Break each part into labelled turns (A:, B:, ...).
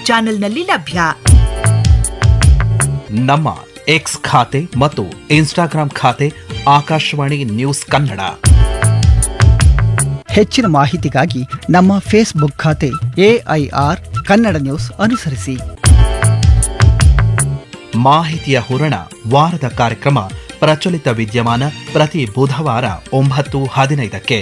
A: ಚಾನೆಲ್ನಲ್ಲಿ ಲಭ್ಯ
B: ನಮ್ಮ ಎಕ್ಸ್ ಖಾತೆ ಮತ್ತು ಇನ್ಸ್ಟಾಗ್ರಾಂ ಖಾತೆ ಆಕಾಶವಾಣಿ ನ್ಯೂಸ್ ಕನ್ನಡ
C: ಹೆಚ್ಚಿನ ಮಾಹಿತಿಗಾಗಿ ನಮ್ಮ ಫೇಸ್ಬುಕ್ ಖಾತೆ ಎಐಆರ್ ಕನ್ನಡ ನ್ಯೂಸ್ ಅನುಸರಿಸಿ
B: ಮಾಹಿತಿಯ ಹೂರಣ ವಾರದ ಕಾರ್ಯಕ್ರಮ ಪ್ರಚಲಿತ ವಿದ್ಯಮಾನ ಪ್ರತಿ ಬುಧವಾರ ಒಂಬತ್ತು ಹದಿನೈದಕ್ಕೆ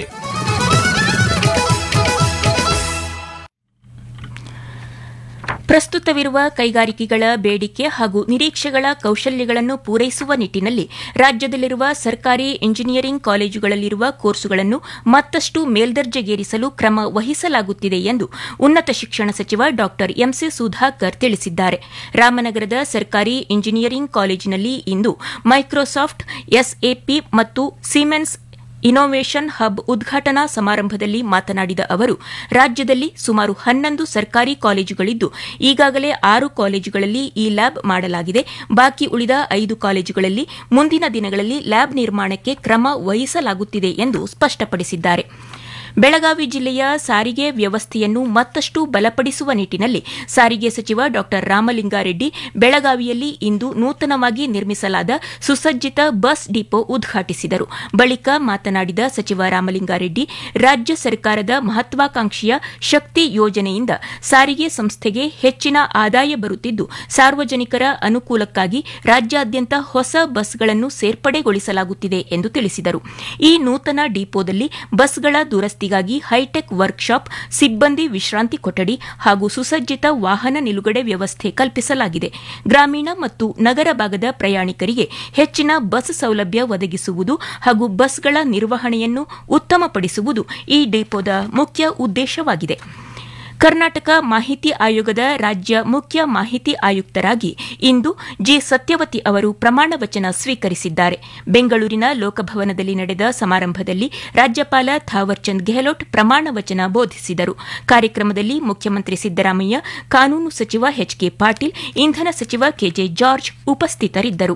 D: ಪ್ರಸ್ತುತವಿರುವ ಕೈಗಾರಿಕೆಗಳ ಬೇಡಿಕೆ ಹಾಗೂ ನಿರೀಕ್ಷೆಗಳ ಕೌಶಲ್ಯಗಳನ್ನು ಪೂರೈಸುವ ನಿಟ್ಟಿನಲ್ಲಿ ರಾಜ್ಯದಲ್ಲಿರುವ ಸರ್ಕಾರಿ ಇಂಜಿನಿಯರಿಂಗ್ ಕಾಲೇಜುಗಳಲ್ಲಿರುವ ಕೋರ್ಸುಗಳನ್ನು ಮತ್ತಷ್ಟು ಮೇಲ್ದರ್ಜೆಗೇರಿಸಲು ಕ್ರಮ ವಹಿಸಲಾಗುತ್ತಿದೆ ಎಂದು ಉನ್ನತ ಶಿಕ್ಷಣ ಸಚಿವ ಡಾ ಎಂಸಿ ಸುಧಾಕರ್ ತಿಳಿಸಿದ್ದಾರೆ ರಾಮನಗರದ ಸರ್ಕಾರಿ ಇಂಜಿನಿಯರಿಂಗ್ ಕಾಲೇಜಿನಲ್ಲಿ ಇಂದು ಮೈಕ್ರೋಸಾಫ್ಟ್ ಎಸ್ಎಪಿ ಮತ್ತು ಸಿಮೆನ್ಸ್ ಇನ್ನೋವೇಷನ್ ಹಬ್ ಉದ್ಘಾಟನಾ ಸಮಾರಂಭದಲ್ಲಿ ಮಾತನಾಡಿದ ಅವರು ರಾಜ್ಯದಲ್ಲಿ ಸುಮಾರು ಹನ್ನೊಂದು ಸರ್ಕಾರಿ ಕಾಲೇಜುಗಳಿದ್ದು ಈಗಾಗಲೇ ಆರು ಕಾಲೇಜುಗಳಲ್ಲಿ ಈ ಲ್ಯಾಬ್ ಮಾಡಲಾಗಿದೆ ಬಾಕಿ ಉಳಿದ ಐದು ಕಾಲೇಜುಗಳಲ್ಲಿ ಮುಂದಿನ ದಿನಗಳಲ್ಲಿ ಲ್ಯಾಬ್ ನಿರ್ಮಾಣಕ್ಕೆ ಕ್ರಮ ವಹಿಸಲಾಗುತ್ತಿದೆ ಎಂದು ಸ್ಪಷ್ಟಪಡಿಸಿದ್ದಾರೆ ಬೆಳಗಾವಿ ಜಿಲ್ಲೆಯ ಸಾರಿಗೆ ವ್ಯವಸ್ಥೆಯನ್ನು ಮತ್ತಷ್ಟು ಬಲಪಡಿಸುವ ನಿಟ್ಟಿನಲ್ಲಿ ಸಾರಿಗೆ ಸಚಿವ ಡಾ ರಾಮಲಿಂಗಾರೆಡ್ಡಿ ಬೆಳಗಾವಿಯಲ್ಲಿ ಇಂದು ನೂತನವಾಗಿ ನಿರ್ಮಿಸಲಾದ ಸುಸಜ್ಜಿತ ಬಸ್ ಡಿಪೋ ಉದ್ಘಾಟಿಸಿದರು ಬಳಿಕ ಮಾತನಾಡಿದ ಸಚಿವ ರಾಮಲಿಂಗಾರೆಡ್ಡಿ ರಾಜ್ಯ ಸರ್ಕಾರದ ಮಹತ್ವಾಕಾಂಕ್ಷೆಯ ಶಕ್ತಿ ಯೋಜನೆಯಿಂದ ಸಾರಿಗೆ ಸಂಸ್ಥೆಗೆ ಹೆಚ್ಚಿನ ಆದಾಯ ಬರುತ್ತಿದ್ದು ಸಾರ್ವಜನಿಕರ ಅನುಕೂಲಕ್ಕಾಗಿ ರಾಜ್ಯಾದ್ಯಂತ ಹೊಸ ಬಸ್ಗಳನ್ನು ಸೇರ್ಪಡೆಗೊಳಿಸಲಾಗುತ್ತಿದೆ ಎಂದು ತಿಳಿಸಿದರು ಈ ನೂತನ ಡಿಪೋದಲ್ಲಿ ಬಸ್ಗಳ ದುರಸ್ತಿಗಾಗಿ ಹೈಟೆಕ್ ವರ್ಕ್ಶಾಪ್ ಸಿಬ್ಬಂದಿ ವಿಶ್ರಾಂತಿ ಕೊಠಡಿ ಹಾಗೂ ಸುಸಜ್ಜಿತ ವಾಹನ ನಿಲುಗಡೆ ವ್ಯವಸ್ಥೆ ಕಲ್ಪಿಸಲಾಗಿದೆ ಗ್ರಾಮೀಣ ಮತ್ತು ನಗರ ಭಾಗದ ಪ್ರಯಾಣಿಕರಿಗೆ ಹೆಚ್ಚಿನ ಬಸ್ ಸೌಲಭ್ಯ ಒದಗಿಸುವುದು ಹಾಗೂ ಬಸ್ಗಳ ನಿರ್ವಹಣೆಯನ್ನು ಉತ್ತಮಪಡಿಸುವುದು ಈ ಡಿಪೋದ ಮುಖ್ಯ ಉದ್ದೇಶವಾಗಿದೆ ಕರ್ನಾಟಕ ಮಾಹಿತಿ ಆಯೋಗದ ರಾಜ್ಯ ಮುಖ್ಯ ಮಾಹಿತಿ ಆಯುಕ್ತರಾಗಿ ಇಂದು ಜಿ ಸತ್ಯವತಿ ಅವರು ಪ್ರಮಾಣ ವಚನ ಸ್ವೀಕರಿಸಿದ್ದಾರೆ ಬೆಂಗಳೂರಿನ ಲೋಕಭವನದಲ್ಲಿ ನಡೆದ ಸಮಾರಂಭದಲ್ಲಿ ರಾಜ್ಯಪಾಲ ಥಾವರ್ಚಂದ್ ಗೆಹ್ಲೋಟ್ ಪ್ರಮಾಣ ವಚನ ಬೋಧಿಸಿದರು ಕಾರ್ಯಕ್ರಮದಲ್ಲಿ ಮುಖ್ಯಮಂತ್ರಿ ಸಿದ್ದರಾಮಯ್ಯ ಕಾನೂನು ಸಚಿವ ಎಚ್ಕೆ ಪಾಟೀಲ್ ಇಂಧನ ಸಚಿವ ಕೆಜೆ ಜಾರ್ಜ್ ಉಪಸ್ಥಿತರಿದ್ದರು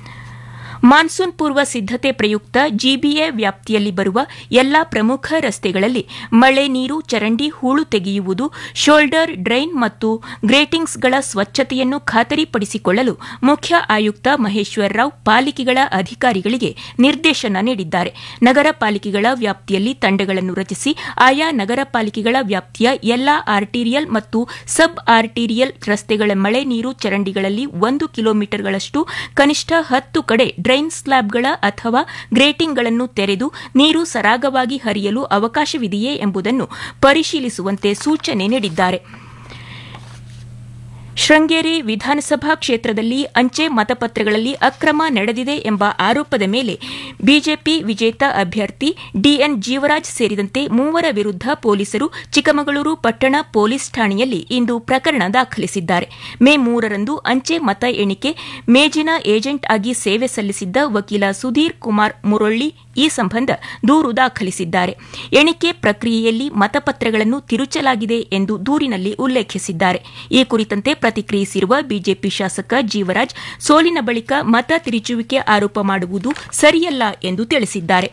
D: ಮಾನ್ಸೂನ್ ಪೂರ್ವ ಸಿದ್ದತೆ ಪ್ರಯುಕ್ತ ಜಿಬಿಎ ವ್ಯಾಪ್ತಿಯಲ್ಲಿ ಬರುವ ಎಲ್ಲಾ ಪ್ರಮುಖ ರಸ್ತೆಗಳಲ್ಲಿ ಮಳೆ ನೀರು ಚರಂಡಿ ಹೂಳು ತೆಗೆಯುವುದು ಶೋಲ್ಡರ್ ಡ್ರೈನ್ ಮತ್ತು ಗ್ರೇಟಿಂಗ್ಸ್ಗಳ ಸ್ವಚ್ಛತೆಯನ್ನು ಖಾತರಿಪಡಿಸಿಕೊಳ್ಳಲು ಮುಖ್ಯ ಆಯುಕ್ತ ಮಹೇಶ್ವರ್ ರಾವ್ ಪಾಲಿಕೆಗಳ ಅಧಿಕಾರಿಗಳಿಗೆ ನಿರ್ದೇಶನ ನೀಡಿದ್ದಾರೆ ನಗರ ಪಾಲಿಕೆಗಳ ವ್ಯಾಪ್ತಿಯಲ್ಲಿ ತಂಡಗಳನ್ನು ರಚಿಸಿ ಆಯಾ ನಗರ ಪಾಲಿಕೆಗಳ ವ್ಯಾಪ್ತಿಯ ಎಲ್ಲಾ ಆರ್ಟೀರಿಯಲ್ ಮತ್ತು ಸಬ್ ಆರ್ಟೀರಿಯಲ್ ರಸ್ತೆಗಳ ಮಳೆ ನೀರು ಚರಂಡಿಗಳಲ್ಲಿ ಒಂದು ಕಿಲೋಮೀಟರ್ಗಳಷ್ಟು ಕನಿಷ್ಠ ಹತ್ತು ಕಡೆ ಡ್ರೈನ್ ಸ್ಲ್ಯಾಬ್ಗಳ ಅಥವಾ ಗ್ರೇಟಿಂಗ್ಗಳನ್ನು ತೆರೆದು ನೀರು ಸರಾಗವಾಗಿ ಹರಿಯಲು ಅವಕಾಶವಿದೆಯೇ ಎಂಬುದನ್ನು ಪರಿಶೀಲಿಸುವಂತೆ ಸೂಚನೆ ನೀಡಿದ್ದಾರೆ ಶೃಂಗೇರಿ ವಿಧಾನಸಭಾ ಕ್ಷೇತ್ರದಲ್ಲಿ ಅಂಚೆ ಮತಪತ್ರಗಳಲ್ಲಿ ಅಕ್ರಮ ನಡೆದಿದೆ ಎಂಬ ಆರೋಪದ ಮೇಲೆ ಬಿಜೆಪಿ ವಿಜೇತ ಅಭ್ಯರ್ಥಿ ಡಿಎನ್ ಜೀವರಾಜ್ ಸೇರಿದಂತೆ ಮೂವರ ವಿರುದ್ಧ ಪೊಲೀಸರು ಚಿಕ್ಕಮಗಳೂರು ಪಟ್ಟಣ ಪೊಲೀಸ್ ಠಾಣೆಯಲ್ಲಿ ಇಂದು ಪ್ರಕರಣ ದಾಖಲಿಸಿದ್ದಾರೆ ಮೇ ಮೂರರಂದು ಅಂಚೆ ಮತ ಎಣಿಕೆ ಮೇಜಿನ ಏಜೆಂಟ್ ಆಗಿ ಸೇವೆ ಸಲ್ಲಿಸಿದ್ದ ವಕೀಲ ಸುಧೀರ್ ಕುಮಾರ್ ಮುರೊಳ್ಳಿ ಈ ಸಂಬಂಧ ದೂರು ದಾಖಲಿಸಿದ್ದಾರೆ ಎಣಿಕೆ ಪ್ರಕ್ರಿಯೆಯಲ್ಲಿ ಮತಪತ್ರಗಳನ್ನು ತಿರುಚಲಾಗಿದೆ ಎಂದು ದೂರಿನಲ್ಲಿ ಉಲ್ಲೇಖಿಸಿದ್ದಾರೆ ಈ ಕುರಿತಂತೆ ಪ್ರತಿಕ್ರಿಯಿಸಿರುವ ಬಿಜೆಪಿ ಶಾಸಕ ಜೀವರಾಜ್ ಸೋಲಿನ ಬಳಿಕ ಮತ ತಿರುಚುವಿಕೆ ಆರೋಪ ಮಾಡುವುದು ಸರಿಯಲ್ಲ ಎಂದು ತಿಳಿಸಿದ್ದಾರೆ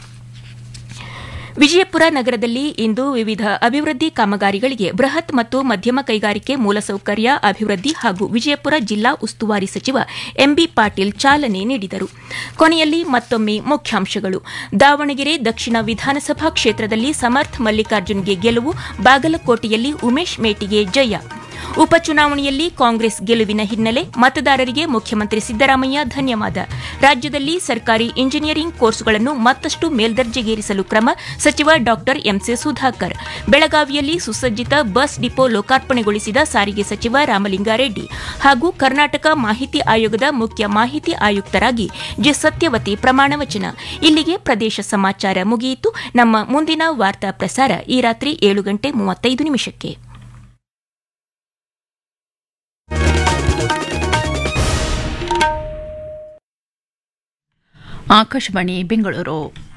D: ವಿಜಯಪುರ ನಗರದಲ್ಲಿ ಇಂದು ವಿವಿಧ ಅಭಿವೃದ್ಧಿ ಕಾಮಗಾರಿಗಳಿಗೆ ಬೃಹತ್ ಮತ್ತು ಮಧ್ಯಮ ಕೈಗಾರಿಕೆ ಮೂಲಸೌಕರ್ಯ ಅಭಿವೃದ್ಧಿ ಹಾಗೂ ವಿಜಯಪುರ ಜಿಲ್ಲಾ ಉಸ್ತುವಾರಿ ಸಚಿವ ಎಂಬಿ ಪಾಟೀಲ್ ಚಾಲನೆ ನೀಡಿದರು ಕೊನೆಯಲ್ಲಿ ಮತ್ತೊಮ್ಮೆ ಮುಖ್ಯಾಂಶಗಳು ದಾವಣಗೆರೆ ದಕ್ಷಿಣ ವಿಧಾನಸಭಾ ಕ್ಷೇತ್ರದಲ್ಲಿ ಸಮರ್ಥ್ ಮಲ್ಲಿಕಾರ್ಜುನ್ಗೆ ಗೆಲುವು ಬಾಗಲಕೋಟೆಯಲ್ಲಿ ಉಮೇಶ್ ಮೇಟಿಗೆ ಜಯ ಉಪಚುನಾವಣೆಯಲ್ಲಿ ಕಾಂಗ್ರೆಸ್ ಗೆಲುವಿನ ಹಿನ್ನೆಲೆ ಮತದಾರರಿಗೆ ಮುಖ್ಯಮಂತ್ರಿ ಸಿದ್ದರಾಮಯ್ಯ ಧನ್ಯವಾದ ರಾಜ್ಯದಲ್ಲಿ ಸರ್ಕಾರಿ ಇಂಜಿನಿಯರಿಂಗ್ ಕೋರ್ಸುಗಳನ್ನು ಮತ್ತಷ್ಟು ಮೇಲ್ದರ್ಜೆಗೇರಿಸಲು ಕ್ರಮ ಸಚಿವ ಡಾ ಎಂಸಿ ಸುಧಾಕರ್ ಬೆಳಗಾವಿಯಲ್ಲಿ ಸುಸಜ್ಜಿತ ಬಸ್ ಡಿಪೋ ಲೋಕಾರ್ಪಣೆಗೊಳಿಸಿದ ಸಾರಿಗೆ ಸಚಿವ ರಾಮಲಿಂಗಾರೆಡ್ಡಿ ಹಾಗೂ ಕರ್ನಾಟಕ ಮಾಹಿತಿ ಆಯೋಗದ ಮುಖ್ಯ ಮಾಹಿತಿ ಆಯುಕ್ತರಾಗಿ ಜಿ ಸತ್ಯವತಿ ಪ್ರಮಾಣವಚನ ಇಲ್ಲಿಗೆ ಪ್ರದೇಶ ಸಮಾಚಾರ ಮುಗಿಯಿತು ನಮ್ಮ ಮುಂದಿನ ವಾರ್ತಾ ಪ್ರಸಾರ ಈ ರಾತ್ರಿ ಏಳು ಗಂಟೆ ಮೂವತ್ತೈದು ನಿಮಿಷಕ್ಕೆ
E: ಆಕಾಶವಾಣಿ ಬೆಂಗಳೂರು